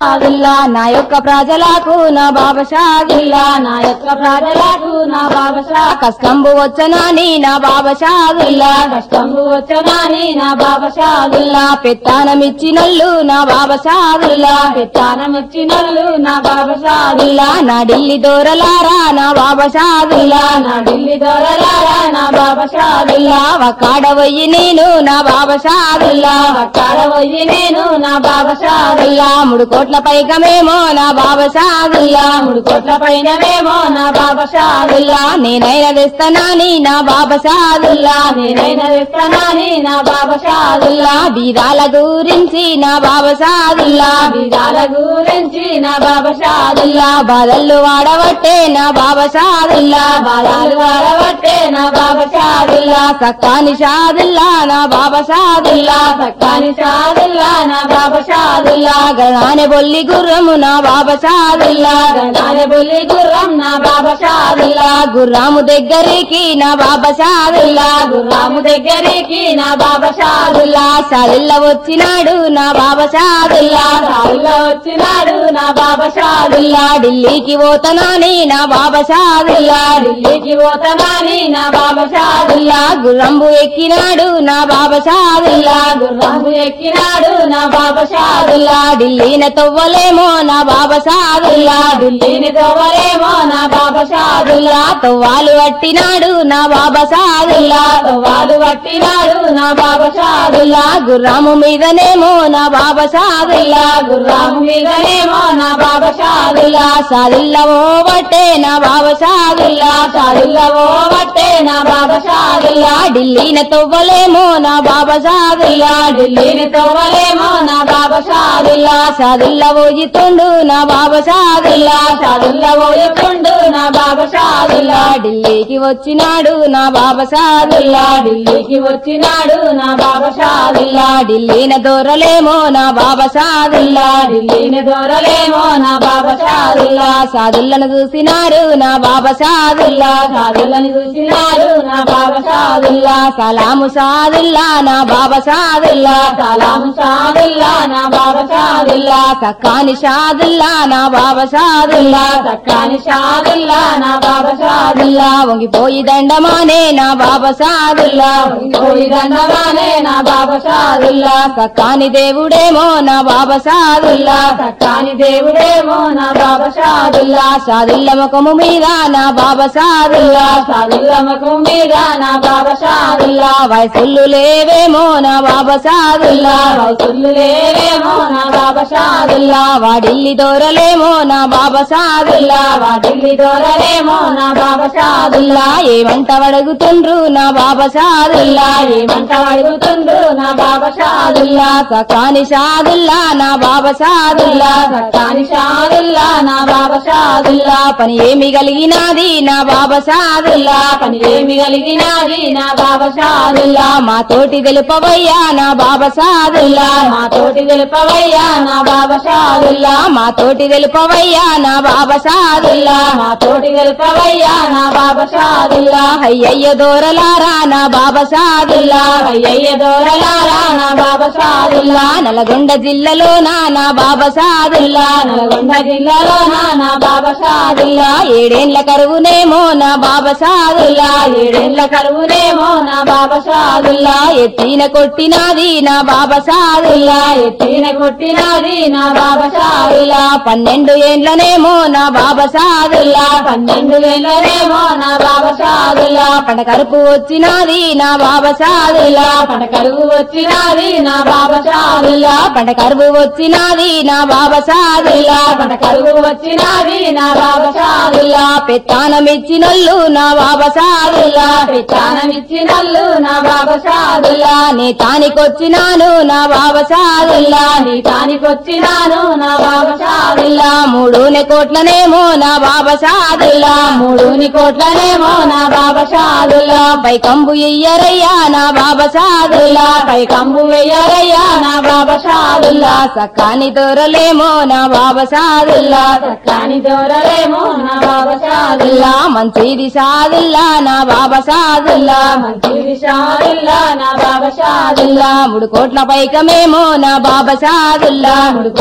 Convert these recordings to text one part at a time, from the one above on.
షాదుల్లా నా యొక్క ప్రజలకు నా బాబా షాదుల్లా నా యొక్క ప్రజలకు నా బాబా షా కష్టంబు వచ్చనాని నా బాబా షాదుల్లా కష్టంబు వచ్చగాని నా బాబా షాదుల్లా షాదుల్లా పెత్తానమిచ్చినల్లు నా బాబా షాదుల్లా పెత్తానం ఇచ్చినల్లు నా బాబా షాదుల్లా షాదుల్లా నా ఢిల్లీ దూరలారా నా బాబా షాదుల్లా నా ఢిల్లీ దొరలారా నా బాబా షాదుల్లా షాదుల్లా వకాడవయ్యి నేను నా బాబా షాదుల్లా అక్కడ పోయి నేను నా బాబా షాదుల్లా షాదుల్లా మూడు కోట్ల పైకమేమో నా బాబా షాదుల్లా మూడు కోట్ల పైనవేమో నా బాబా షాదుల్లా షాదుల్లా నేనైనా తెస్తానని నా బాబా షాదుల్లా నేనైనా తెస్తానని నా బాబా షాదుల్లా షాదుల్లా బీదాల గురించి నా బాబా షాదుల్లా విధాల గురించి నా బాబా షాదుల్లా షాదుల్లా బాధలు వాడబట్టే నా బాబా షాదుల్లా బాధాలు వాడబట్టే నా బాబా షాదుల్లా షాదుల్లా సక్కాని షాదుల్లా నా బాబా షాదుల్లా సక్కాని షాదుల్లా నా బాబా షాదుల్లా షాదుల్లా గణానే బొల్లి గుర్రము నా బాబా షాదుల్లా గణాల బుల్లి గుర్రం నా బాబా షాదుల్లా షాదుల్లా గుర్రాము దగ్గరికి నా బాబా షాదుల్లా గుర్రాము దగ్గరికి నా బాబా షాదుల్లా షాదుల్లా షాదుల్లా వచ్చినాడు నా బాబా షాదుల్లా షాదుల్లా వచ్చినాడు నా బాబా షాదుల్లా షాదుల్లా ఢిల్లీకి పోతనాని నా బాబా షాదుల్లా ఢిల్లీకి పోతానని నా బాబా షాదుల్లా షాదుల్లా గుర్రంబు ఎక్కినాడు నా బాబా షాదుల్లా గుర్రాము ఎక్కినాడు నా బాబా షాదుల్లా షాదుల్లా ఢిల్లీన తవ్వలేమో నా బాబా షాదుల్లా ఢిల్లీని తోవలేమో నా బాబా షాదుల్లా షాదుల్లా తవ్వాలు పట్టినాడు నా బాబా షాదుల్లా వాడు పట్టినాడు నా బాబా షాదుల్లా షాదుల్లా గుర్రాము మీదనేమో నా బాబా షాదుల్లా గుర్రాము మీదనేమో నా బాబా షాదుల్లా షాదుల్లా షాదుల్లా ఓ బట్టే నా బాబా షాదుల్లా షాదుల్లా ఓ బట్టే నా బాబా షాదుల్లా షాదుల్లా ఢిల్లీన తవ్వలేమో నా బాబా షాదుల్లా ఢిల్లీని తోవలేమో నా బాబా షాదుల్లా షాదుల్లా షాదుల్లా పోయితుండు నా బాబా షాదుల్లా షాదుల్లా పోయకుండు నా బాబా షాదుల్లా షాదుల్లా ఢిల్లీకి వచ్చినాడు నా బాబా షాదుల్లా ఢిల్లీకి వచ్చినాడు నా బాబా షాదుల్లా షాదుల్లా ఢిల్లీన దొరలేమో నా బాబా షాదుల్లా ఢిల్లీని దొరలేమో నా బాబా షాదుల్లా షాదుల్లా షాదుల్లను చూసినారు నా బాబా షాదుల్లా షాదుల్లని చూసినాడు నా బాబా షాదుల్లా షాదుల్లా సలాము షాదుల్లా నా బాబా షాదుల్లా సలాం షాదుల్లా నా బాబా షాదుల్లా షాదుల్లా సక్కాని షాదుల్లా నా బాబా షాదుల్లా సక్కాని షాదుల్లా నా బాబా షాదుల్లా షాదుల్లా వంగిపోయి దండమానే నా బాబా షాదుల్లా పోయి దండవానే నా బాబా షాదుల్లా షాదుల్లా సక్కాని దేవుడేమో నా బాబా షాదుల్లా సక్కాని దేవుడేమో నా బాబా షాదుల్లా షాదుల్లా షాదుల్ల ముఖము మీద నా బాబా షాదుల్లా షాదుల్లా ముఖం మీద నా బాబా షాదుల్లా షాదుల్లా వయసులు లేవేమో నా బాబా షాదుల్లా వయసులు లేవేమో నా బాబా షాదుల్లా షాదుల్లా వాడిల్లి దొరలేమో నా బాబా షాదుల్లా వాటిల్లి దొరలేమో నా బాబా షాదుల్లా షాదుల్లా ఏమంట అడుగుతుండ్రు నా బాబా షాదుల్లా ఏమంట అడుగుతుండ్రు నా బాబా షాదుల్లా షాదుల్లా సకాని షాదుల్లా నా బాబా షాదుల్లా సక్కాని షాదుల్లా నా బాబా షాదుల్లా షాదుల్లా పని ఏమి కలిగినది నా బాబా షాదుల్లా పని ఏమి కలిగినది నా బాబా షాదుల్లా షాదుల్లా మా తోటి తెలుపవయ్యా నా బాబా షాదుల్లా మా తోటి తెలుపవయ్యా నా బాబా షాదుల్లా షాదుల్లా మా తోటి తెలుపవయ్యా నా బాబా షాదుల్లా మా తోటి తెలుపవయ్యా నా బాబా షాదుల్లా షాదుల్లా అయ్యయ్య దూరలారా నా బాబా షాదుల్లా అయ్యయ్య దోరలారా నా బాబా షాదుల్లా షాదుల్లా నల్గొండ జిల్లాలో నా నా బాబా షాదుల్లా నల్గొండ జిల్లాలో నా బాబా షాదుల్లా షాదుల్లా ఏడేండ్ల కరువునేమో నా బాబా షాదుల్లా ఏడేళ్ల కరువునేమో నా బాబా షాదుల్లా షాదుల్లా ఎత్తిన కొట్టినాది నా బాబా షాదుల్లా ఎత్తిన కొట్టినది నా బాబా షాదుల్లా షాదుల్లా పన్నెండు ఏండ్లనేమో నా బాబా షాదుల్లా పన్నెండు వేలనేమో నా బాబా షాదుల్లా షాదుల్లా పంట కరుపు వచ్చినాది నా బాబా షాదుల్లా పంట కరువు వచ్చినది నా బాబా షాదుల్లా షాదుల్లా పంట కరువు వచ్చినాది నా బాబా షాదుల్లా పంట కరువు వచ్చినది నా బాబా షాదుల్లా షాదుల్లా పెత్తానమిచ్చినల్లు నా బాబా షాదుల్లా విచ్చానమిచ్చినల్లు నా బాబా షాదుల్లా షాదుల్లా నీ తానికొచ్చినాను నా బాబా షాదుల్లా నీ తానికొచ్చినాను నా బాబా షాదుల్లా షాదుల్లా మూడునే కోట్లనేమో నా బాబా షాదుల్లా మూడుని కోట్లనేమో నా బాబా షాదుల్లా షాదుల్లా పై కంబు ఇయ్యరయ్యా నా బాబా షాదుల్లా పై కంబు వెయ్యారయ్యా నా బాబా షాదుల్లా షాదుల్లా సక్కాని దొరలేమో నా బాబా షాదుల్లా కాని దొరలేమో నా బాబా షాదుల్లా షాదుల్లా మంచిది షాదుల్లా నా బాబా షాదుల్లా మంచిది షాదుల్లా నా బాబా షాదుల్లా షాదుల్లా మూడు కోట్ల పైకమేమో నా బాబా షాదుల్లా మూడు కోట్ల పై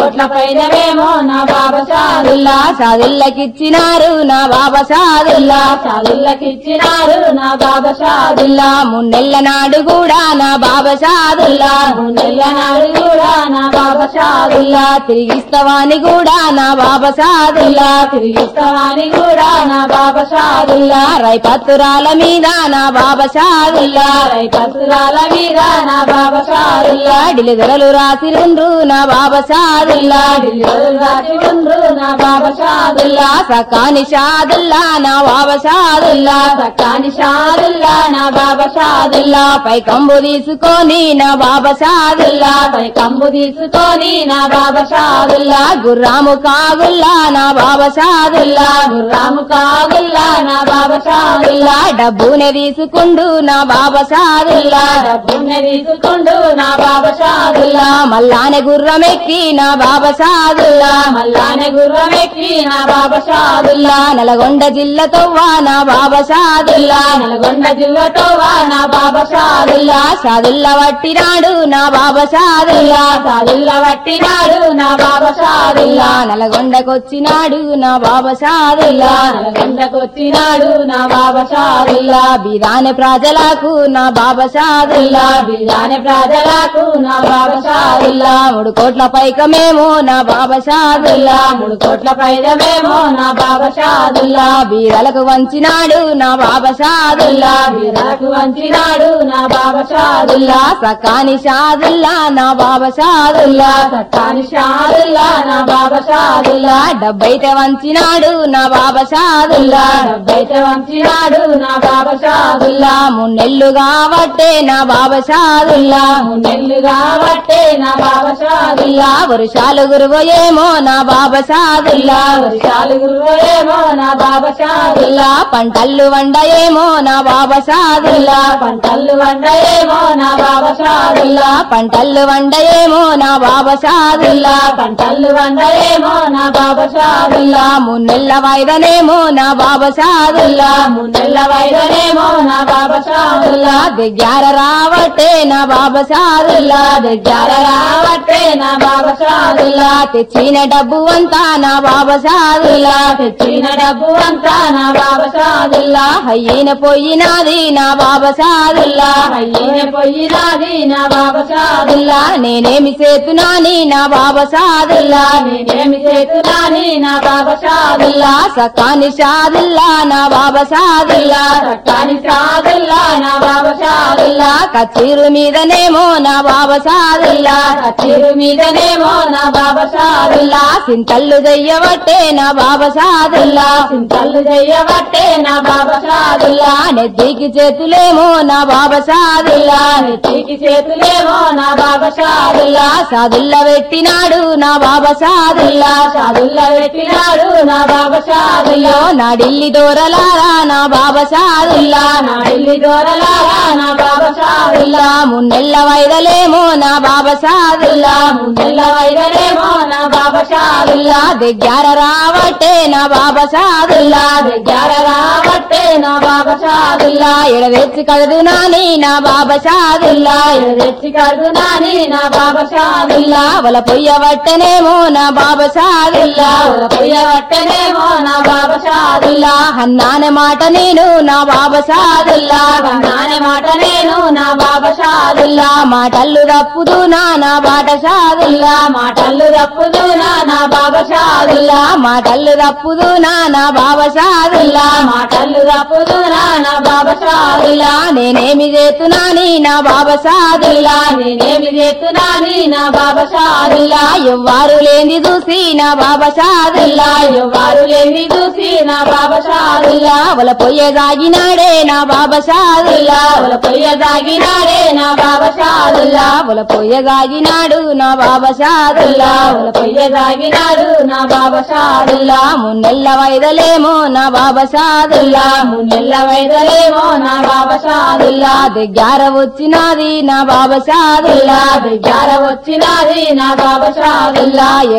వైనవేమో నా బాబా షాదుల్లా సాదుల్లకిచ్చినారు నా బాబా సాదుల్లా షాదుల్లకిచ్చినారు నా బాబా షాదుల్లా మున్నెల్ల నాడు కూడా నా బాబా సాదుల్లా నెల్ల నాడు కూడా నా బాబా షాదుల్లా తిరిగిస్తవాని కూడా నా బాబా సాదుల్లా తిరిగిస్తామని కూడా నా బాబా షాదుల్లా రైపత్తురాల మీద నా బాబా సాదుల్లా కసురాల మీద నా బాబా షాదుల్లా డిలిదొరలు రాసిరుండ్రు నా బాబా సాదుల్లా రాజు ఉండ్రు నా బాబా షాదుల్లా సకాని షాదుల్లా నా బాబా సాదుల్లా సకాని షాదుల్లా నా బాబా షాదుల్లా పై కంబు తీసుకొని నా బాబా సాదుల్లా పై కంబు తీసుకొని నా బాబా షాదుల్లా గుర్రాము కాగుల్లా నా బాబా సాదుల్లా రాము కాగుల్లా నా బాబా షాదుల్లా డబ్బునే తీసుకుండు నా బాబా సాదుల్లా డబ్బున్న తీసుకుండు నా బాబా షాదుల్లా మల్లానే గుర్రమెక్కి నా బాబా సాదుల్లా మల్లానే గుర్రం ఎక్కి నా బాబా షాదుల్లా నల్గొండ జిల్లతోవా నా బాబా సాదుల్లా నల్గొండ జిల్లాతో వా నా బాబా షాదుల్లా సాదుల్లా వట్టినాడు నా బాబా సాదుల్లా సాదుల్లా పట్టినాడు నా బాబా షాదుల్లా నల్గొండకొచ్చినాడు నా బాబా సాదుల్లా నల్గొండకొచ్చినాడు నా బాబా షాదుల్లా బిదాని ప్రజలకు నా బాబా సాదుల్లా బిల్లాని ప్రజలకు నా బాబా షాదుల్లా మూడు కోట్ల పైకమేమో నా బాబా సాదుల్లా మూడు కోట్ల పైదమేమో నా బాబా షాదుల్లా బీదలకు వంచినాడు నా బాబా సాదుల్లా బిల్లకు వంచినాడు నా బాబా షాదుల్లా సకాని సాదుల్లా నా బాబా సాదుల్లా సత్తాని షాదుల్లా నా బాబా షాదుల్లా డబ్బైతే వంచినాడు నా బాబా సాదుల్లా డబ్బైతే వంచినాడు నా బాబా షాదుల్లా మున్నెల్లు కాబట్టే నా బాబా సాదుల్లా నెల్లు కాబట్టే నా బాబా షాదుల్లా వర్షాలు గురువయేమో నా బాబా సాదుల్లా వర్షాలు గురువేమో నా బాబా షాదుల్లా పంటల్లు వండయేమో నా బాబా సాదుల్లా పంటలు వండయేమో నా బాబా షాదుల్లా పంటల్లు వండయేమో నా బాబా సాదుల్లా పంటలు వండయేమో నా బాబా షాదుల్లా మున్నెల్ల వాయిదనేమో నా బాబా సాదుల్లా మున్నెల్ల వైదనేమో నా బాబా షాదుల్లా దగ్గర రావట్టే నా బాబా సాదుల్లా దగ్గర రావట్టే నా బాబా షాదుల్లా తెచ్చిన డబ్బు అంతా నా బాబా సాదుల్లా తెచ్చిన డబ్బు అంతా నా బాబా షాదుల్లా అయ్యిన పోయినాది నా బాబా సాదుల్లా అయ్యే పోయినాది నా బాబా షాదుల్లా నేనేమి చేతునాని నా బాబా సాదుల్లా నేనేమి చేతులాని నా బాబా షాదుల్లా సకాని సాదుల్లా నా బాబా సాదుల్లా సట్టాని షాదుల్లా నా బాబా షాదుల్లా కచీరు మీదనేమో నా బాబా సాదుల్లా కచ్చిరు మీదనేమో నా బాబా షాదుల్లా సింతల్లు చెయ్యబట్టే నా బాబా సాదుల్లా చింతలు చెయ్యబట్టే నా బాబా షాదుల్లా నెత్తికి చేతులేమో నా బాబా సాదుల్లా నెత్తికి చేతులేమో నా బాబా షాదుల్లా సాదుల్లా పెట్టినాడు నా బాబా సాదుల్లా షాదుల్లా పెట్టినాడు నా బాబా షాదుల్లా నా ఢిల్లీ దూరలారా నా బాబా సాదుల్లా నా ఇల్లి దొరలారా నా బాబా షాదుల్లా మున్నెల్ల వైదలేమో నా బాబా సాదుల్లా ముందెల్ల వైదనేమో నా బాబా షాదుల్లా దగ్గర రావట్టే నా బాబా సాదుల్లా దగ్గర రాబట్టే నా బాబా షాదుల్లా ఎడవెచ్చి కడదు నాని నా బాబా సాదుల్లా తెచ్చి కడునాని నా బాబా షాదుల్లా వల పొయ్యబట్టనేమో నా బాబా సాదుల్లా పొయ్యబట్టనేమో నా బాబా షాదుల్లా అన్నానే మాట నేను నా బాబా సాదుల్లా నానే మాట నేను నా బాబా షాదుల్లా మాటల్లు తప్పుదు నా నా బాట సాదుల్లా మాటలు తప్పుదునా నా బాబా షాదుల్లా మాటల్లు తప్పుదు నా నా బాబా సాదుల్లా మాటలు తప్పుదునా నా బాబా షాదుల్లా నేనేమి చేతునాని నా బాబా సాదుల్లా నేనేమి చేస్తున్నాని నా బాబా షాదుల్లా ఎవ్వారు లేని చూసి నా బాబా సాదుల్లా ఎవ్వరు లేని చూసి నా బాబా షాదుల్లా వల పొయ్య సాగినాడే నా బాబా సాదుల్లా వల పొయ్య దాగినాడే నా బాబా షాదుల్లా వల పొయ్య సాగినాడు నా బాబా సాదుల్లా వల పొయ్య దాగినాడు నా బాబా షాదుల్లా మున్నెల్ల వైదలేమో నా బాబా సాదుల్లా మున్నెల్ల వైదలేమో నా బాబా షాదుల్లా దగ్గర వచ్చినది నా బాబా సాదుల్లా దగ్గర వచ్చినది నా బాబా షాదుల్లా ఎక్కడ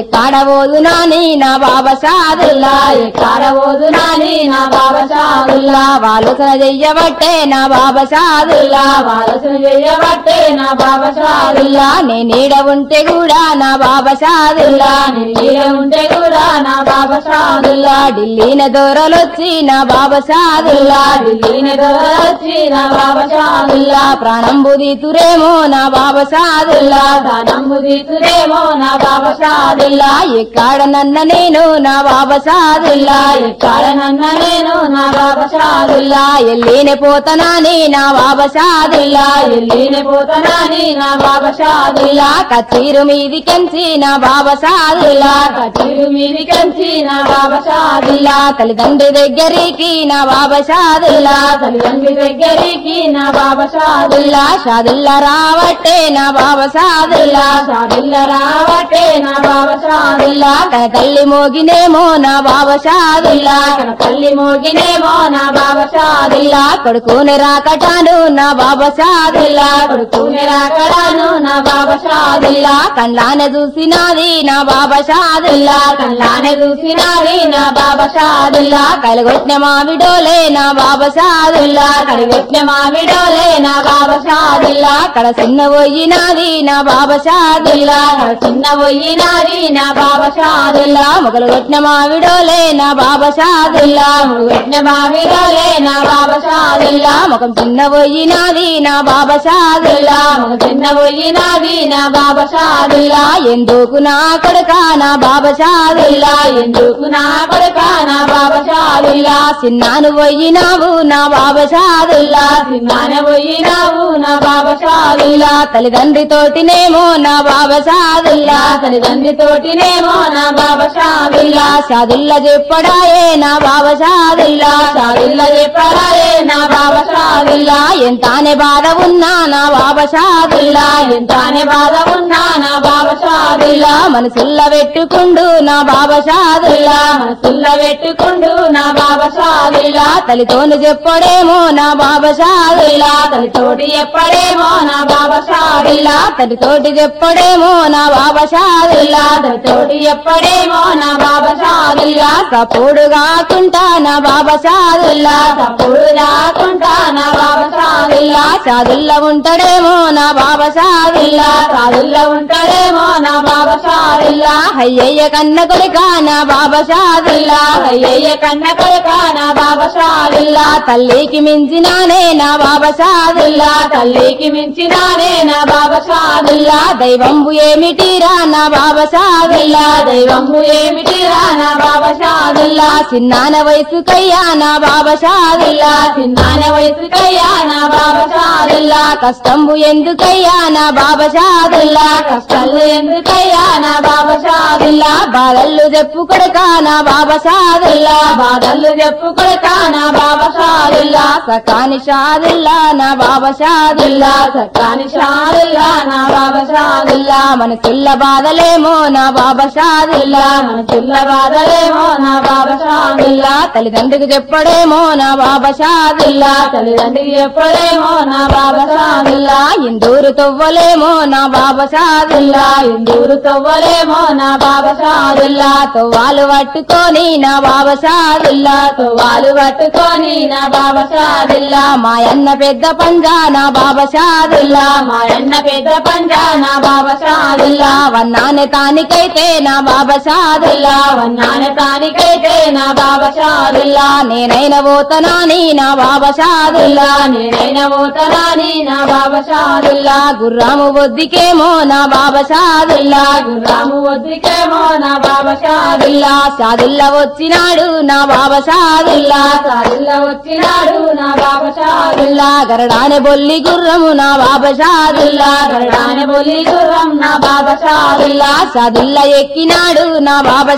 ఎక్కాడబోదు నాని నా బాబా షాదుల్లా ఎక్కాడబోదు నాని నా బాబా షాదుల్లా ఆలోచన చెయ్యబట్టే నా బాబా షాదుల్లా ఆలోచన చేయబట్టే నా బాబా షాదుల్లా నే నీడ ఉంటే కూడా నా బాబా షాదుల్లా నేను ఈడ ఉంటే కూడా నా బాబా షాదుల్లా ఢిల్లీన దూరలొచ్చి నా బాబా షాదుల్లా ఢిల్లీని వచ్చి నా బాబా షాదుల్లా ప్రాణం బుదితురేమో నా బాబా షాదుల్లా ధనము తీతురేమో నా బాబా షాదుల్లా ఎక్కడ నన్న నేను నా బాబా షాదుల్లా ఎక్కడ నన్న నేను నా బాబా షాదుల్లా ఎల్లీనే పోతనాని నా బాబా షాదుల్లా ఎల్లిని పోతానని నా బాబా షాదుల్లా కచీరు మీదికెంచి నా బాబా షాదుల్లా కటీరు మీది కంచి నా బాబా షాదుల్లా తల్లిదండ్రి దగ్గరికి నా బాబా షాదుల్లా తల్లిదండ్రి దగ్గరికి నా బాబా షాదుల్లా షాదుల్లా రావట్టే నా బాబా షాదుల్లా షాదుల్లా రావటే నా బాబా షాదుల్లా తన తల్లి మోగినేమో నా బాబా షాదుల్లా తన తల్లి మోగినేమో నా బాబా షాదుల్లా కొడుకుని రాకటాను నా బాబా షాదుల్లా కొడుకుని రాకడాను నా బాబా షాదుల్లా కళ్ళాన చూసినాది నా బాబా షాదుల్లా కళ్ళానే చూసినావి నా బాబా షాదుల్లా కలగొట్టిన మావిడోలే నా బాబా షాదుల్లా కడిగొట్టిన మామిడోలే నా బాబా షాదుల్లా అక్కడ చిన్న పోయినాది నా బాబా షాదుల్లా చిన్న పోయినాది నా బాబా షాదుల్లా మొగలు కొట్టిన మావిడోలే నా బాబా షాదుల్లా పెట్టిన మామిడోలే నా బాబా షాదుల్లా ముఖం చిన్న పోయినాది నా బాబా షాదుల్లా ఒక చిన్న పోయినాది నా బాబా షాదుల్లా ఎందుకు నా కొడుక నా బాబా షాదుల్లా ఎందుకు నా కొడుక నా బాబా షాదుల్లా చిన్నాను పోయినావు నా బాబా షాదుల్లా చిన్నాన పోయినావు నా బాబా షాదుల్లా తల్లిదండ్రి తోటినేమో నా బాబా షాదుల్లా తల్లిదండ్రి తోటినేమో నా బాబా షాదుల్లా షాదుల్లా చెప్పడాయే నా బాబా షాదుల్లా షాదుల్లా చెప్పరాలే నా బాబా షాదుల్లా ఎంతానే బాధ ఉన్నా నా బాబా షాదుల్లా ఎంతనే బాధ ఉన్నా నా బాబా షాదుల్లా మనసుల్ల పెట్టుకుండు నా బాబా షాదుల్లా మనసుల్ల పెట్టుకుండు నా బాబా షాదుల్లా తల్లితోను చెప్పడేమో నా బాబా షాదుల్లా తల్లితోటి ఎప్పుడేమో నా బాబా షాదుల్లా తల్లితోటి చెప్పడేమో నా బాబా షాదుల్లా తల్లితోటి ఎప్పుడేమో నా బాబా షాదుల్లా సపోడు కాకుండా నా బాబా షాదుల్లా తప్పుడు రాకుండా నా బాబా షాదుల్లా షాదుల్లా ఉంటాడేమో నా బాబా షాదుల్లా షాదుల్లా ఉంటాడేమో నా బాబా షాదుల్లా అయ్యయ్య కన్న కొడుక నా బాబా షాదుల్లా అయ్యయ్య కన్న కొడుక నా బాబా షాదుల్లా తల్లికి మించినానే నా బాబా షాదుల్లా తల్లికి మించినానే నా బాబా షాదుల్లా దైవంబు ఏమిటిరా నా బాబా షాదుల్లా దైవము ఏమిటిరా నా బాబా షాదుల్లా చిన్నాన వయసుకయ్యా నా బాబా షాదుల్లా చిన్నాన వయసుకయ్యా నా బాబా షాదుల్లా కష్టంబు ఎందుకయ్యా నా బాబా షాదుల్లా కష్టాలు ఎందుకయ్యా నా బాబా షాదుల్లా బాధల్లు చెప్పు కొడుక నా బాబా షాదుల్లా బాధలు చెప్పుకొడక నా బాబా షాదుల్లా సకాని షాదుల్లా నా బాబా షాదుల్లా సత్తాని షాదుల్లా నా బాబా షాదుల్లా మనసుల్ల బాధలేమో నా బాబా షాదుల్లా మన చిల్ల బాధలేమో నా బాబా షాదుల్లా తల్లిదండ్రికి చెప్పడేమో నా బాబా షాదుల్లా తల్లిదండ్రికి ఎప్పుడేమో నా బాబా షాదుల్లా ఇందూరు తవ్వలేమో నా బాబా షాదుల్లా ఇందూరు తవ్వలేమో నా బాబా షాదుల్లా తవ్వాలు పట్టుకొని నా బాబా షాదుల్లా తువ్వాలు పట్టుకొని నా బాబా షాదుల్లా మాయన్న పెద్ద పంజా నా బాబా షాదుల్లా మా అన్న పెద్ద పంజా నా బాబా షాదుల్లా వన్నానే తానికైతే నా బాబా షాదుల్లా వన్నాన తానికైతే నా బాబా షాదుల్లా నేనైన పోతనాని నా బాబా షాదుల్లా నేనైన పోతరాని నా బాబా షాదుల్లా గుర్రాము బొద్దికేమో నా బాబా షాదుల్లా గుర్రాము వద్దికేమో నా బాబా షాదుల్లా షాదుల్లా వచ్చినాడు నా బాబా షాదుల్లా షాదుల్లా వచ్చినాడు నా బాబా షాదుల్లా షాదుల్లా గరడానే బొల్లి గుర్రము నా బాబా షాదుల్లా గరడాన బొల్లి గుర్రం నా బాబా షాదుల్లా షాదుల్లా ఎక్కినాడు నా బాబా షాదుల్లా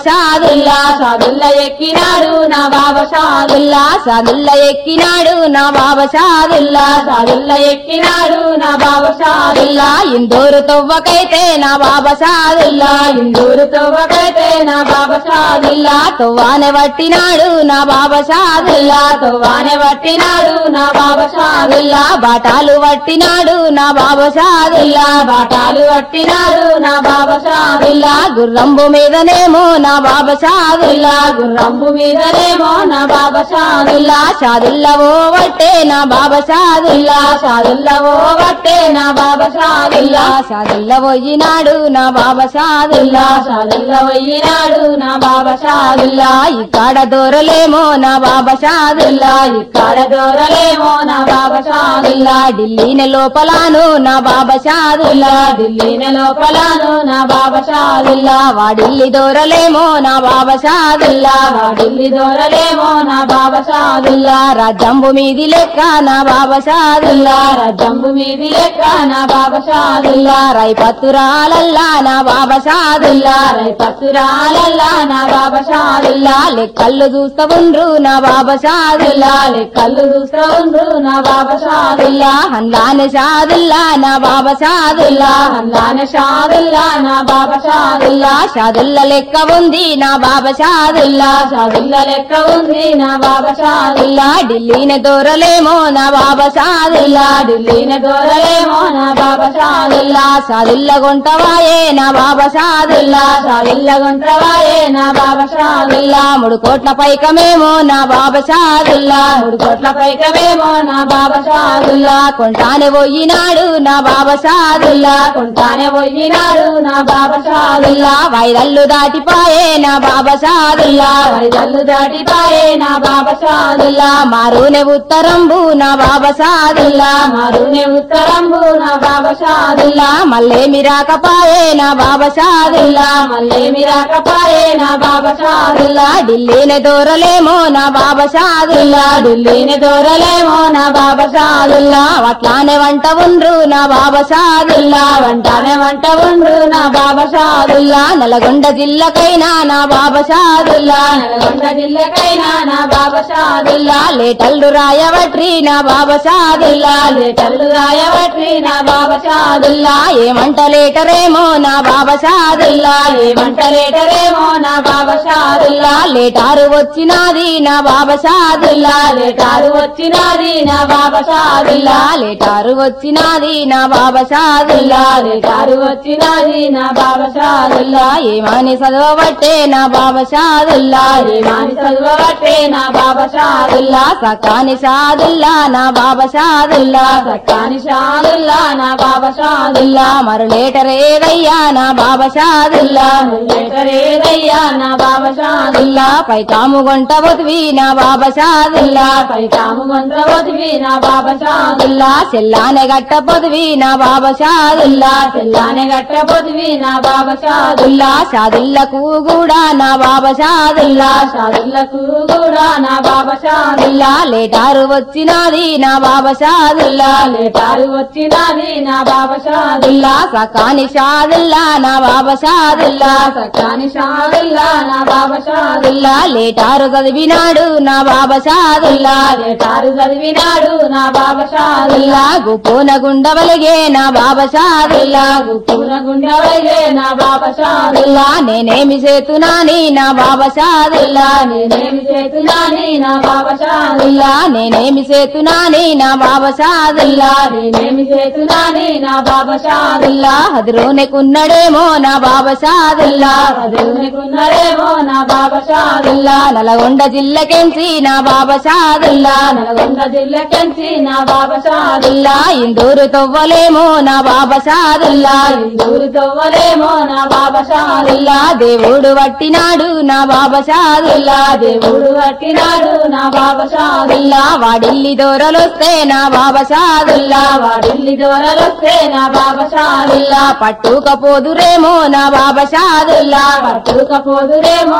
షాదుల్లా షాదుల్లా ఎక్కినాడు నా బాబా షాదుల్లా షాదుల్లా ఎక్కినాడు నా బాబా షాదుల్లా షాదుల్లా ఎక్కినాడు నా బాబా షాదుల్లా షాదుల్లా ఇందూరు తొవ్వకైతే నా బాబా షాదుల్లా ఇందూరు తవ్వకైతే నా బాబా షాదుల్లా తువ్వానే పట్టినాడు నా బాబా షాదుల్లా తువ్వానే పట్టినాడు నా బాబా షాదుల్లా బాటాలు పట్టినాడు నా బాబా షాదుల్లా బాటాలు పట్టినాడు నా బాబా షాదుల్లా గుర్రంబు మీదనేమో నా బాబా షాదుల్లా గుర్రంబు మీదనేమో నా బాబా షాదుల్లా షాదుల్లా ఓ వట్టే నా బాబా షాదుల్లా షాదుల్లా ఓ బట్టే నా బాబా షాదుల్లా షాదుల్లా పోయినాడు నా బాబా షాదుల్లా షాదుల్లా పోయినాడు నా బాబా షాదుల్లా ఇక్కడ దూరలేమో నా బాబా షాదుల్లా ఇక్కడ దూరలేమో నా బాబా షాదుల్లా ఢిల్లీని లోపలాను నా బాబా షాదుల్లా ఢిల్లీని లోపలను నా బాబా షాదుల్లా వాడిల్లి దూరలేమో నా బాబా షాదుల్లా ఢిల్లీ దూరలేమో నా బాబా షాదుల్లా రాజ్యంబు మీది లెక్క నా బాబా షాదుల్లా జంబు మీది లెక్క నా బాబా షాదుల్లా రైపత్తురాలల్లా నా బాబా షాదుల్లా రై పసురాలల్లా నా బాబా షాదుల్లా లెక్కళ్ళు చూస్తా ఉండ్రు నా బాబా షాదుల్లా కళ్ళు చూస్తూ ఉండ్రు నా బాబా షాదుల్లా హన్లాని షాదుల్లా నా బాబా షాదుల్లా అల్లానే షాదుల్లా నా బాబా షాదుల్లా షాదుల్లా లెక్క ఉంది నా బాబా షాదుల్లా షాదుల్లా లెక్క ఉంది నా బాబా షాదుల్లా ఢిల్లీని దూరలేమో నా బాబా షాదుల్లా ఢిల్లీని దూరలేమో నా బాబా షాదుల్లా షాదుల్లా గుంటవాయే నా బాబా షాదుల్లా షాదుల్లా గుంట్రవాయే నా బాబా షాదుల్లా మూడు కోట్ల పైకమేమో నా బాబా షాదుల్లా మూడు కోట్ల పైకమేమో నా బాబా షాదుల్లా కొంటానే పోయినాడు నా బాబా షాదుల్లా కొంటానే పోయినాడు నా బాబా షాదుల్లా వైరల్లు దాటిపాయే నా బాబా షాదుల్లా వరిదల్లు దాటిపాయే నా బాబా షాదుల్లా మారునే ఉత్తరంబు నా బాబా షాదుల్లా మరునే ఉత్తరంబు నా బాబా షాదుల్లా మళ్ళేమి రాకపాయే నా బాబా షాదుల్లా మళ్ళేమి రాకపాయే నా బాబా షాదుల్లా ఢిల్లీని దూరలేమో నా బాబా షాదుల్లా ఢిల్లీని దూరలేమో నా బాబా షాదుల్లా అట్లానే వంట ఉండ్రు నా బాబా షాదుల్లా వంటానే వంట ఉండ్రు నా బాబా షాదుల్లా నల్గొండ జిల్లకైనా నా బాబా షాదుల్లా నల్గొండ జిల్లకైనా నా బాబా షాదుల్లా లేటల్లు రాయవట్రి నా బాబా షాదుల్లా లేటల్లు రాయవట్రి నా బాబా షాదుల్లా ఏమంట లేటరేమో నా బాబా షాదుల్లా ఏమంట లేటరేమో నా బాబా షాదుల్లా లేటారు వచ్చినాది నా బాబా షాదుల్లా లేటారు వచ్చినది నా బాబా షాదుల్లా లేటారు వచ్చినాది నా బాబా షాదుల్లా లేటారు వచ్చినది నా బాబా షాదుల్లా ఏమని చదవబట్టే నా బాబా షాదుల్లా ఏమాని చదువబట్టే నా బాబా షాదుల్లా సకాని షాదుల్లా నా బాబా షాదుల్లా సక్కాని షాదుల్లా నా బాబా షాదుల్లా మరు లేటరేదయ్యా నా బాబా షాదుల్లా లేటరేదయ్యా నా బాబా షాదుల్లా పై కాము గొంట బొతివి నా బాబా షాదుల్లా పై తాము మంత్రవతివి నా బాబా షాదుల్లా చెల్లానే గట్ట పొదివి నా బాబా షాదుల్లా తెల్లానే గట్టబోదివి నా బాబా షాదుల్లా షాదుల్లకు కూడా నా బాబా షాదుల్లా షాదుల్లకు కూడా నా బాబా షాదుల్లా లేటారు వచ్చినాది నా బాబా షాదుల్లా లేటారు వచ్చినది నా బాబా షాదుల్లా సకాని షాదుల్లా నా బాబా షాదుల్లా సక్కాని షాదుల్లా నా బాబా షాదుల్లా లేటారు చదివినాడు నా బాబా షాదుల్లా లేటారు చదివినాడు నా బాబా షాదుల్లా గుపోన గుండవలిగే నా బాబా షాదుల్లా పూన గుండెవైలే నా బాబా షాదుల్లా నేనేమి చేతునాని నా బాబా షాదుల్లా నేనేమి చేతున్నాని నా బాబా షాదుల్లా నేనేమి చేతునాని నా బాబా షాదుల్లా నేనేమి చేతున్నాని నా బాబా షాదుల్లా హదురునెకున్నడేమో నా బాబా షాదుల్లా దేవునికున్నరేమో నా బాబా షాదుల్లా నల్గొండ జిల్లకెంచి నా బాబా షాదుల్లా నల్గొండ జిల్లకెంచి నా బాబా షాదుల్లా ఇందూరు తవ్వలేమో నా బాబా షాదుల్లా ఇందూరు తవ్వలేమో నా బాబా షాదుల్లా దేవుడు పట్టినాడు నా బాబా షాదుల్లా దేవుడు కట్టినాడు నా బాబా షాదుల్లా వాడిల్లి దూరలొస్తే నా బాబా షాదుల్లా వాడిల్లి దూరలొస్తే నా బాబా షాదుల్లా పట్టుకపోదురేమో నా బాబా షాదుల్లా పట్టుకపోదురేమో నా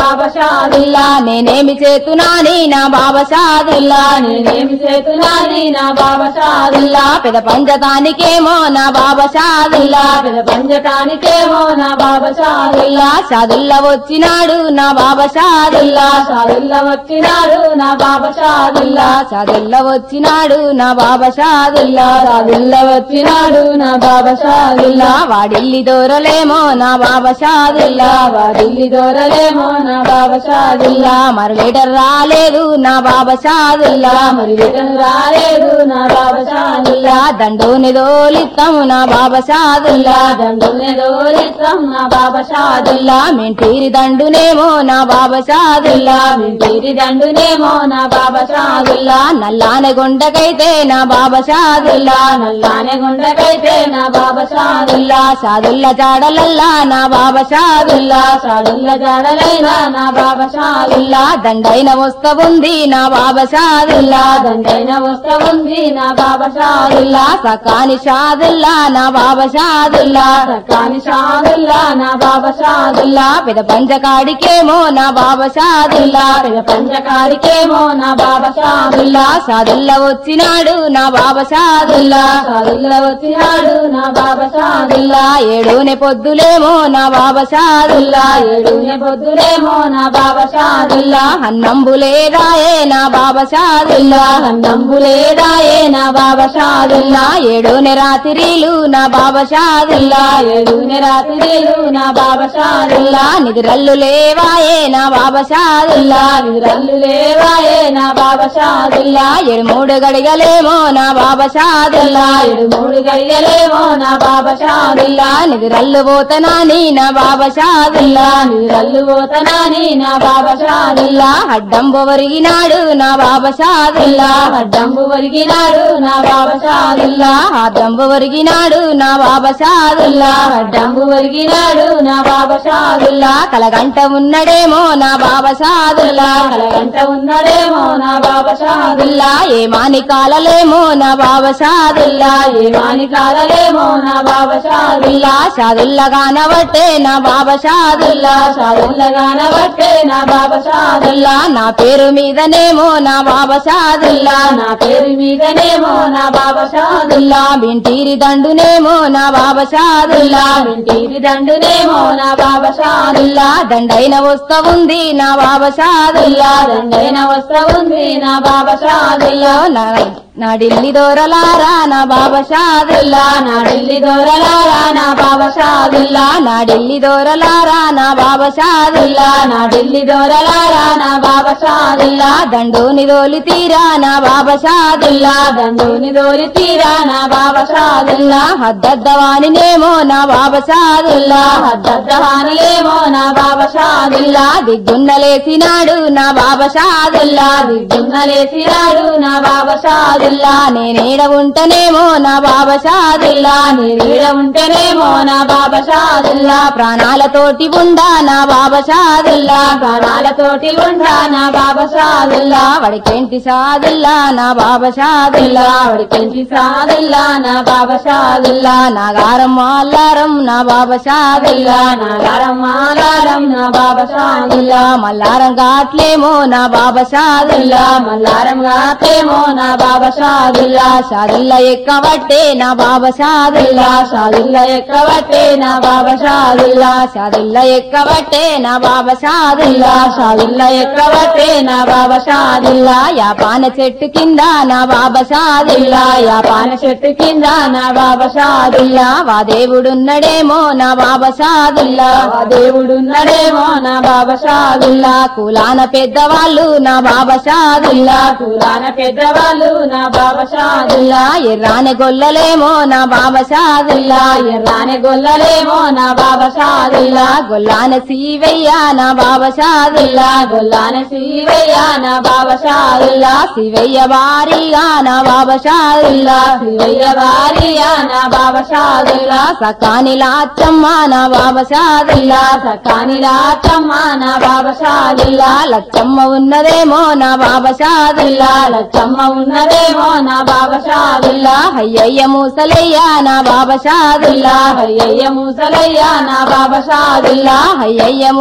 బాబా షాదుల్లా నేనేమి చేతునాని నా బాబా షాదుల్లా నేనేమి చేతులాని నా బాబా షాదుల్లా పెద పంచతానికేమో నా బాబా షాదుల్లా పెద పంచటానికేమో నా బాబా షాదుల్లా షాదుల్లా వచ్చినాడు నా బాబా షాదుల్లా షాదుల్లా వచ్చినాడు నా బాబా షాదుల్లా షాదుల్లా వచ్చినాడు నా బాబా షాదుల్లా షాదుల్లా వచ్చినాడు నా బాబా షాదుల్లా వాడిల్లి దూరలేమో నా బాబా షాదుల్లా వాడిల్లి దొరలేమో నా బాబా షాదుల్లా మరి లీటర్ రాలేదు నా బాబా షాదుల్లా మరి రిటర్న్ రాలేదు నా బాబా షాదుల్లా దండోని దోలిస్తాము నా బాబా షాదుల్లా దండునే దోలిస్తాం నా బాబా షాదుల్లా మెంటీరి దండునేమో నా బాబా షాదుల్లా మింటిరి దండునేమో నా బాబా షాదుల్లా నల్లానే గుండకైతే నా బాబా షాదుల్లా నల్లానే గుండకైతే నా బాబా షాదుల్లా షాదుల్లా జాడలల్లా నా బాబా షాదుల్లా షాదుల్ల జాడలైనా నా బాబా షాదుల్లా దండైన వస్తవుంది నా బాబా షాదుల్లా దండైన వస్తా ఉంది నా బాబా షాదుల్లా సకాని షాదుల్లా నా బాబా షాదుల్లా కాని షాదుల్లా నా బాబా షాదుల్లా పెద పంచకాడికేమో నా బాబా షాదుల్లా పెద్ద పంచకారికేమో నా బాబా షాదుల్లా షాదుల్లా వచ్చినాడు నా బాబా షాదుల్లా షాదుల్లా వచ్చినాడు నా బాబా షాదుల్లా ఏడునే పొద్దులేమో నా బాబా షాదుల్లా ఏడునే పొద్దులేమో నా బాబా షాదుల్లా అన్నంబులే రాయే నా బాబా షాదుల్లా నంబులేదాయే నా బాబా షాదుల్లా ఏడునే రాత్రిలు నా బాబా షాదుల్లా ఏడునే రాత్రిలు నా బాబా షాదుల్లా నిద్రల్లు లేవాయే నా బాబా షాదుల్లా నిద్రల్లు లేవాయే నా బాబా షాదుల్లా ఏడు మూడు గడిగలేమో నా బాబా షాదుల్లా ఏడు మూడు గడియలేమో నా బాబా షాదుల్లా నిద్రల్లు పోతనాని నా బాబా షాదుల్లా నిద్రల్లు పోతనాని నా బాబా షాదుల్లా అడ్డంబు ఒరిగినాడు నా బాబా షాదుల్లా అడ్డంబు ఒరిగినాడు నా బాబా షాదుల్లా అడ్డంబు ఒరిగినాడు నా బాబా షాదుల్లా అడ్డంబు ఒరిగినాడు నా బాబా షాదుల్లా కలగంట ఉన్నడేమో నా బాబా షాదుల్లా కలగంట ఉన్నాడేమో నా బాబా షాదుల్లా ఏ మాని కాలలేమో నా బాబా షాదుల్లా ఏ వాని కాలలేమో నా బాబా షాదుల్లా షాదుల్లా కానబట్టే నా బాబా షాదుల్లా షాదుల్లగాన బట్టే నా బాబా షాదుల్లా నా పేరు మీదనేమో నా బాబా షాదుల్లా నా పేరు మీదనేమో నా బాబా షాదుల్లా బింటీరి దండునేమో నా బాబా షాదుల్లా ఇంటికి దండునేమో నా బాబా షాదుల్లా దండైన వస్తా ఉంది నా బాబా షాదుల్లా దండైన వస్తా ఉంది నా బాబా షాదుల్లా నా నా ఢిల్లీ దూరలారా నా బాబా షాదుల్లా నా ఢిల్లీ దొరలారా నా బాబా షాదుల్లా నా ఢిల్లీ దూరలారా నా బాబా షాదుల్లా నా ఢిల్లీ దొరలారా నా బాబా షాదుల్లా దండోని దోలి తీరా నా బాబా షాదుల్లా దండుని దోరి తీరా నా బాబా షాదుల్లా హద్దద్దవానినేమో నా బాబా షాదుల్లా హద్దహానిలేమో నా బాబా షాదుల్లా దిగ్గున్నలేసినాడు నా బాబా షాదుల్లా దిగ్గున్నలేసినాడు నా బాబా షాదుల్లా నేనేడ ఉంటనేమో నా బాబా షాదుల్లా నీడ ఉంటేనేమో నా బాబా షాదుల్లా ప్రాణాలతోటి ఉండా నా బాబా షాదుల్లా ప్రాణాలతోటి ఉండా నా బాబా షాదుల్లా వడికేంటి షాదుల్లా నా బాబా షాదుల్లా పెంచి సాదుల్లా నా బాబా షాదుల్లా నాగారం మాల్లారం నా బాబా షాదుల్లా నాగారం మాలారం నా బాబా షాదుల్లా మల్లారం కాట్లేమో నా బాబా షాదుల్లా మల్లారం గాతేమో నా బాబా షాదుల్లా షాదుల్లా ఎక్కబట్టే నా బాబా షాదుల్లా షాదుల్లా ఎక్కబట్టే నా బాబా షాదుల్లా షాదుల్లా ఎక్కబట్టే నా బాబా షాదుల్లా షాదుల్లా ఎక్కబట్టే నా బాబా షాదుల్లా యాపాన చెట్టు కింద నా బాబా షాదుల్లా యాపాన చెట్టు కింద నా బాబా షాదుల్లా వా దేవుడున్నడేమో నా బాబా షాదుల్లా ఆ దేవుడున్నాడేమో నా బాబా షాదుల్లా కులాన పెద్దవాళ్ళు నా బాబా షాదుల్లా కులాన పెద్దవాళ్ళు నా బాబా షాదుల్లా ఎర్రాని గొల్లలేమో నా బాబా షాదుల్లా ఎర్రాని గొల్లలేమో నా బాబా షాదుల్లా గొల్లాన సీవయ్య నా బాబా షాదుల్లా గొల్లాన శివయ్య నా బాబా షాదుల్లా శివయ్య భారీగా నా బాబా షాదుల్లా శివయ్య భార్య నా బాబా షాదుల్లా సకాని లాచమ్మ నా బాబా షాదుల్లా సకాని రాచమ్మ నా బాబా షాదుల్లా లచ్చమ్మ ఉన్నదేమో నా బాబా షాదుల్లా లచ్చమ్మ ఉన్నదేమో నా బాబా షాదుల్లా అయ్యయ్య మూసలయ్య నా బాబా షాదుల్లా అయ్యయ్య ముసలయ్య నా బాబా షాదుల్లా అయ్యయ్య ముసలయ్య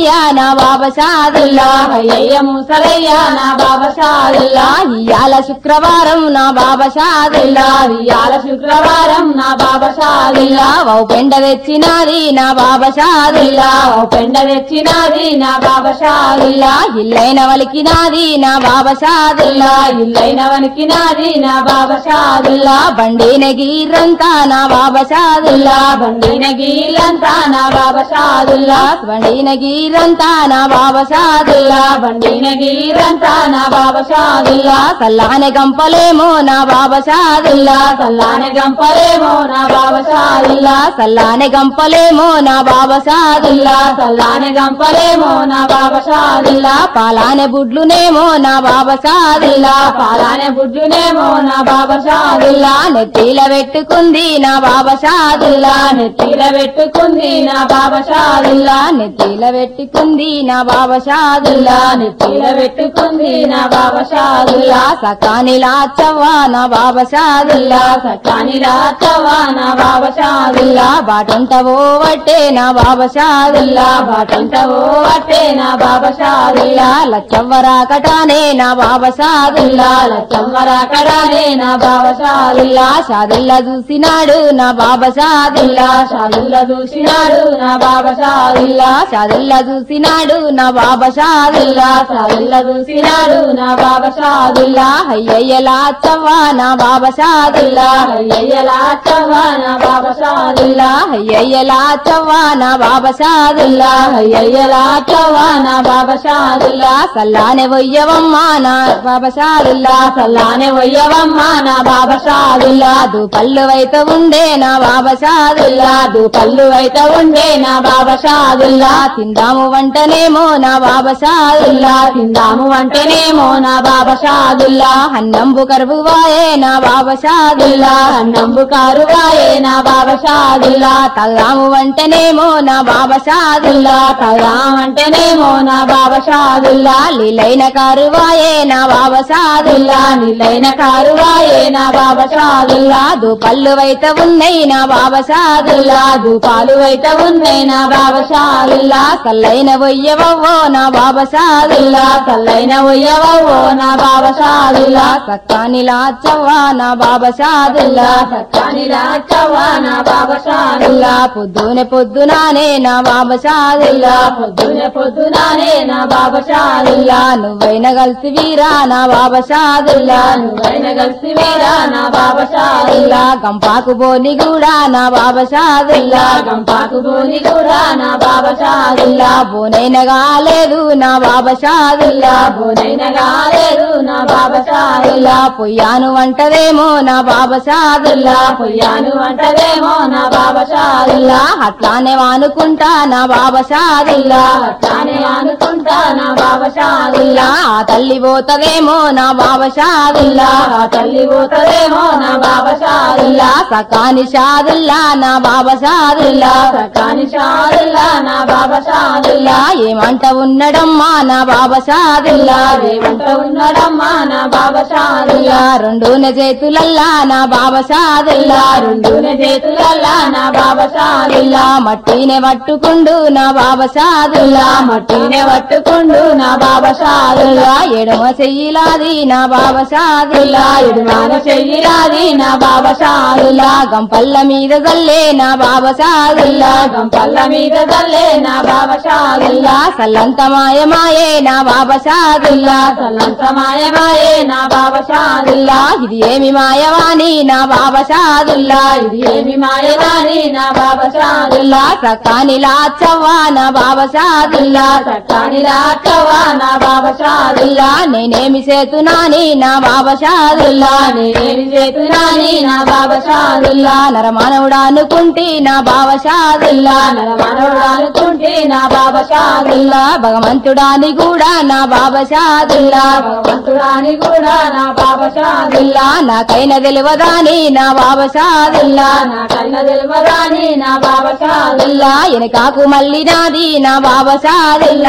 ముసలయ్య నా బాబా షాదుల్లా అయ్యయ్య ముసలయ్య నా బాబా షాదుల్లా ఇయాల శుక్రవారం నా బాబా షాదుల్లా ఇయాల శుక్రవారం నా బాబా షాదుల్లా ఓ పెండ తెచ్చినాది నా బాబా షాదుల్లా ఓ పెండ తెచ్చినది నా బాబా షాదుల్లా ఇల్లైన వలికినాది నా బాబా షాదుల్లా ఇల్లైన వనికినది నా బాబా షాదుల్లా బండిన గీరంతా నా బాబా షాదుల్లా బండిన గీలంతా నా బాబా షాదుల్లా బండిన గీరంతా నా బాబా షాదుల్లా బండిన గీరంతా నా బాబా షాదుల్లా సల్లానే గంపలేమో నా బాబా షాదుల్లా సల్లానే గంపలేమో నా బాబా షాదుల్లా సల్లానే గంపలేమో నా బాబా షాదుల్లా సల్లానే గంపలేమో నా బాబా షాదుల్లా పాలానే బుడ్లునేమో నా బాబా షాదుల్లా పాలానే బుడ్డునేమో నా బాబా షాదుల్లా నెత్తిల పెట్టుకుంది నా బాబా షాదుల్లా నెత్తిల పెట్టుకుంది నా బాబా షాదుల్లా నెత్తిల పెట్టుకుంది నా బాబా షాదుల్లా నెత్తిల పెట్టుకుంది నా బాబా షాదుల్లా సకాని లాచవ్వా నా బాబా షాదుల్లా సకాని రాచవా నా బాబా షాదుల్లా బాటంటవో వట్టే నా బాబా షాదుల్లా బాటంట ఓ అట్టే నా బాబా షాదుల్లా లచ్చవ్వరాకటానే నా బాబా షాదుల్లా చమ్మరాకడానే నా బాబా షాదుల్లా షాదుల్లా చూసినాడు నా బాబా షాదుల్లా షాదుల్లా చూసినాడు నా బాబా షాదుల్లా షాదుల్లా చూసినాడు నా బాబా షాదుల్లా షాదుల్లా చూసినాడు నా బాబా షాదుల్లా అయ్యయ్యలా చవ్వా నా బాబా షాదుల్లా అయ్యయ్యలా చవ్వా నా బాబా షాదుల్లా అయ్యయ్యలా చవ్వా నా బాబా షాదుల్లా అయ్యయ్యలా చవ్వా నా బాబా షాదుల్లా సల్లానే వయ్యవమ్మా నా బాబా షాదుల్లా సల్లానే వయ్యవమ్మ నా బాబా షాదుల్లా దు పళ్ళు వైత ఉండే నా బాబా షాదుల్లా దు పళ్ళు అయితే ఉండే నా బాబా షాదుల్లా తిందాము వంటనేమో నా బాబా షాదుల్లా తిందాము అంటేనేమో నా బాబా షాదుల్లా అన్నంబు కరువువాయే నా బాబా షాదుల్లా నంబు కారువాయే నా బాబా షాదుల్లా తల్లాము వంటనేమో నా బాబా షాదుల్లా తలాం అంటేనేమో నా బాబా షాదుల్లా లీలైన కారువాయే నా బాబా షాదుల్లా నిలైన కారువాయే నా బాబా షాదుల్లా దు పళ్ళు వైత ఉన్నాయి నా బాబా షాదుల్లా పాలు అయితే ఉన్నాయి నా బాబా షాదుల్లా సల్లైన వయ్యవవ్వో నా బాబా షాదుల్లా తల్లైన ఉయ్యవో నా బాబా షాదుల్లా సక్కాని లాచవ్వా నా బాబా షాదుల్లా సక్కాని రాచవ్వా నా బాబా షాదుల్లా పొద్దునే పొద్దునానే నా బాబా షాదుల్లా పొద్దునే పొద్దునానే నా బాబా షాదుల్లా నువ్వైన కలిసి వీరా నా బాబా షాదుల్లా నువ్వైన కలిసి వీరా నా బాబా షాదుల్లా గంపాకు బోని కూడా నా బాబా షాదుల్లా గంపాకు భూని కూడా నా బాబా షాదుల్లా బోనైన కాలేదు నా బాబా షాదుల్లా బోనైన కాలేదు నా బాబా షాదుల్లా పొయ్యాను వంటదేమో నా బాబా షాదుల్లా పొయ్యాను అంటదేమో నా బాబా షాదుల్లా అట్లానే వానుకుంటా నా బాబా షాదుల్లా అట్లానే అనుకుంటా నా బాబా షాదుల్లా ఆ తల్లి పోతదేమో నా బాబా షాదుల్లా ఆ తల్లి పోతదేమో నా బాబా షాదుల్లా సకాని షాదుల్లా నా బాబా షాదుల్లా సకాని షాదుల్లా నా బాబా షాదుల్లా ఏమంట ఉన్నడమ్మా నా బాబా షాదుల్లా ఏమంట ఉన్నాడమ్మా నా బాబా షాదుల్లా రెండున చేతులల్లా నా బాబా షాదుల్లా రెండునే చేతులల్లా నా బాబా షాదుల్లా మట్టినే పట్టుకుండు నా బాబా షాదుల్లా మట్టినే పట్టుకుండు నా బాబా షాదుల్లా ఎడమ చెయ్యిలాది నా బాబా షాదుల్లా ఎడుమాన చెయ్యిరాది నా బాబా షాదుల్లా గంపల్ల మీద జల్లే నా బాబా షాదుల్లా గంపల్ల మీద తల్లే నా బాబా షాదుల్లా సల్లంత మాయమాయే నా బాబా షాదుల్లా సల్లంత మాయమాయే నా బాబా షాదుల్లా ఇది ఏమి మాయవాణి నా బాబా షాదుల్లా ఇది ఏమి మాయదాని నా బాబా షాదుల్లా సకాని లాచవ్వా నా బాబా షాదుల్లా సట్టాని రాచవా నా బాబా షాదుల్లా నేనేమి చేతునాని నా బాబా షాదుల్లా నేనేమి చేతురాని నా బాబా షాదుల్లా నరమానవుడా అనుకుంటే నా బాబా షాదుల్లా నరమనోడు అనుకుంటే నా బాబా షాదుల్లా భగవంతుడాని కూడా నా బాబా షాదుల్లా భగవంతుడాని కూడా నా బాబా షాదుల్లా నాకైన తెలియదాని నా బాబా షాదుల్లా నా కన్న తెలివరాని నా బాబా షాదుల్లా వెనకాకు మళ్ళీ నాది నా బాబా షాదుల్లా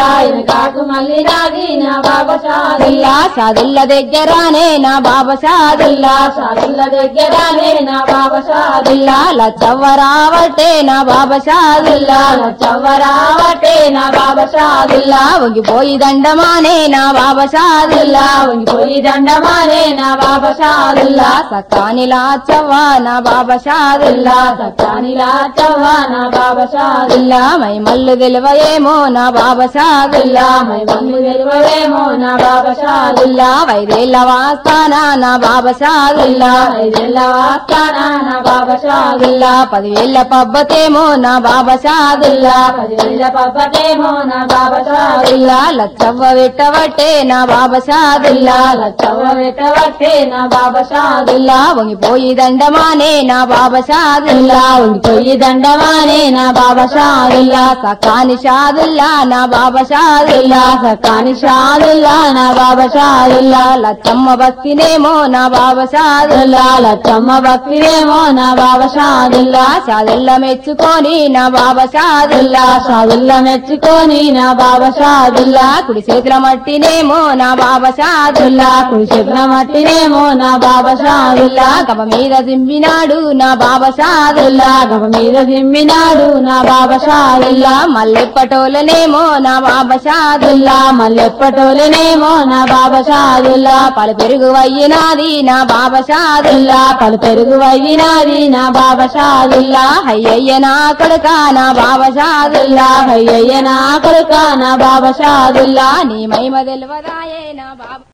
కాకు మళ్ళీ నాది నా బాబా షాదుల్లా దుల్లా సాదుల్ల దగ్గరానే నా బాబా షాదుల్లా షాదుల్ల దగ్గరనే నా బాబా షాదుల్లా దుల్లా లచ్చవ్వరావటే నా బాబా షాదుల్లా చవ్వరావటే నా బాబా షాదుల్లా దుల్లా వంగిపోయి దండమానే నా బాబా షాదుల్లా వంగిపోయి దండమానే నా బాబా షాదుల్లా దుల్లా సకాని లాచవ్వ నా బాబా షాదుల్లా సత్యానిలా చవ్వ నా బాబా షాదుల్లా దుల్లా మై మల్లు తెలివయేమో నా బాబా షాదుల్లా మై మమ్మి వెలువవేమో నా బాబా షాదుల్లా దుల్లా వైదేళ్ళ వాస్తానా నా బాబా షాదుల్లా ఐదేళ్ల వాస్తాన నా బాబా షాదుల్లా దుల్లా పదివేళ్ళ పబ్బతేమో నా బాబా షాదుల్లా పదివేల పబ్బతేమో నా బాబా షాదుల్లా దుల్లా లచ్చవ్వ పెట్టవట్టే నా బాబా షాదుల్లా చవ్వ పెట్టవట్టే నా బాబా షాదుల్లా దుల్లా వంగిపోయి దండమానే నా బాబా షాదుల్లా పొయ్యి దండమానే నా బాబా షాదుల్లా దుల్లా సకాని షాదుల్లా నా బాబా షాదుల్లా కాని షాదుల్లా నా బాబా షాదుల్లా దుల్లా లచ్చమ్మ భక్తినేమో నా బాబా షాదుల్లా లచ్చమ్మ భక్తిరేమో నా బాబా షాదుల్లా దుల్లా షాదుల్లా మెచ్చుకొని నా బాబా షాదుల్లా షాదుల్లా మెచ్చుకొని నా బాబా షాదుల్లా దుల్లా కుడి చేతుల మట్టినేమో నా బాబా షాదుల్లా కుడి చేతుల మట్టినేమో నా బాబా షాదుల్లా దుల్లా గమ మీద దింపినాడు నా బాబా షాదుల్లా గమ మీద దిమ్మినాడు నా బాబా షాదుల్లా దుల్లా మల్లెప్పటోలనేమో నా బాబా షాదుల్లా మల్లెప్పటోలనేమో నా బాబా షాదుల్లా పలు పెరుగు వయ్యినాది నా బాబా షాదుల్లా పలు పెరుగు అయినాది నా బాబా షాదుల్లా దుల్లా హయ్యయ్య నా కొడుక నా బాబా షాదుల్లా అయ్యయ్య నా కొడుక నా బాబా షాదుల్లా నీ మహిమ తెలివదాయే నా బాబా